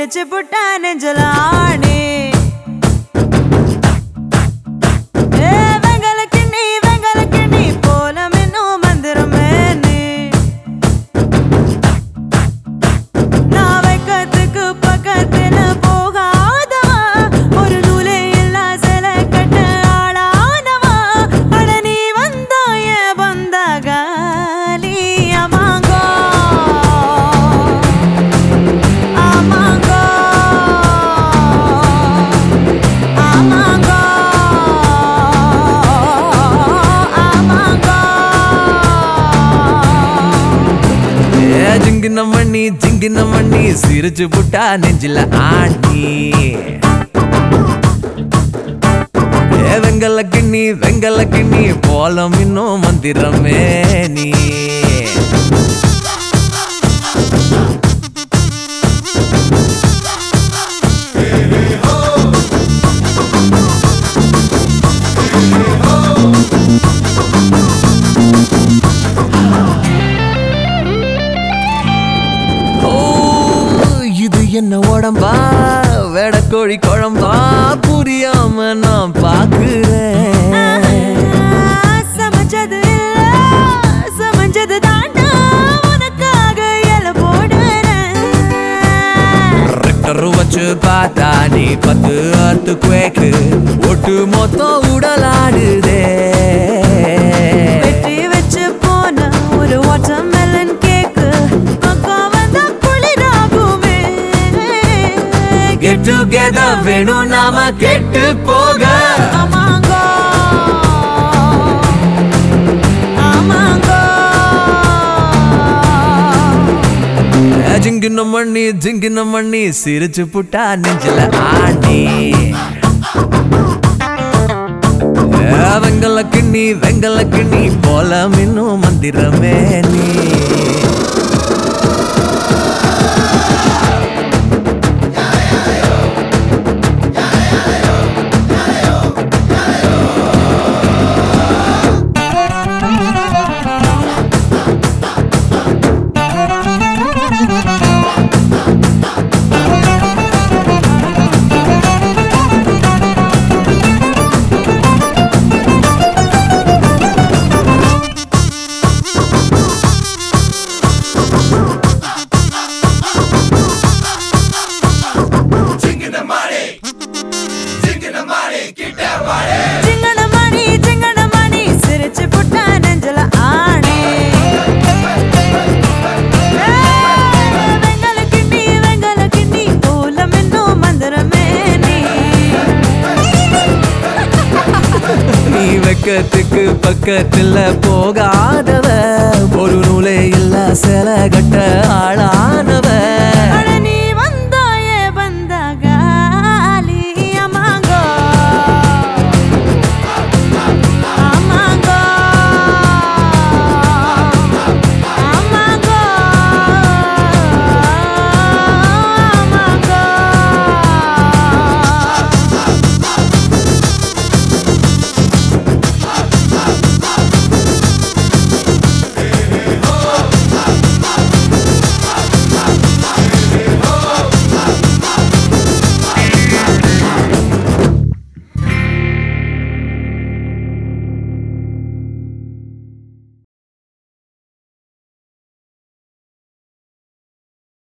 சிரிச்சு புட்டா நெஞ்சல ஆணி ஏ வெங்கல கிண்ணி வெங்கல கிண்ணி போல மின்னும் மந்திரமே நீ நான் வைக்கத்துக்கு பக்கத்துல போகாதவா ஒரு நூலே இல்லா சில கட்ட ஆளானவா அட நீ வந்தா என் பந்தகாலி அமாங்கோ ஆமாங்கோ ஆமாங்கோ ஆமாங்கோ ஏ ஜிங்கின மண்ணி ஜிங்கின மண்ணி சிரிச்சு புட்டா நெஞ்சில ஆண்டி ஏ வெங்கல கிண்ணி வெங்கல கிண்ணி போலம் இன்னும் மந்திரமே நீ ஓ இது என்ன உடம்பா வேடக்கோழி குழம்பா புரியாம நான் பாக்குறேன் சமைச்சது இல்ல சமைச்சது தாண்டா உனக்காக இல போடுறேன் ரெக்டர் வச்சு பார்த்தா நீ பத்து அத்து குவேக்கு ஒட்டு மொத்தம் உடலாடுதே வெற்றி வச்சு போன ஒரு வாட்டர்மெலன் கேக்கு பக்கம் வந்தா குளிராகுமே கெட் டுகெதர் வேணும் நாம கெட்டு போக ஆமாங்கோ ஆமாங்கோ ஜிங்கின மண்ணி ஜிங்கின மண்ணி சிரிச்சு புட்டா நெஞ்சில ஆண்டி ஏ, வெங்கல கிண்ணி வெங்கல கிண்ணி போல மின்னும் மந்திரமே நீ சிங்கன மணி சிங்கன மணி சிரிச்சு புட்டா நெஞ்சல ஆணி வெங்கல கிண்ணி வெங்கல கிண்ணி போல மின்னும் மந்திரமே நீ நீ வெக்கத்துக்கு பக்கத்துல போகாதவ ஒரு நூலே இல்ல சில கட்ட ஆளானவ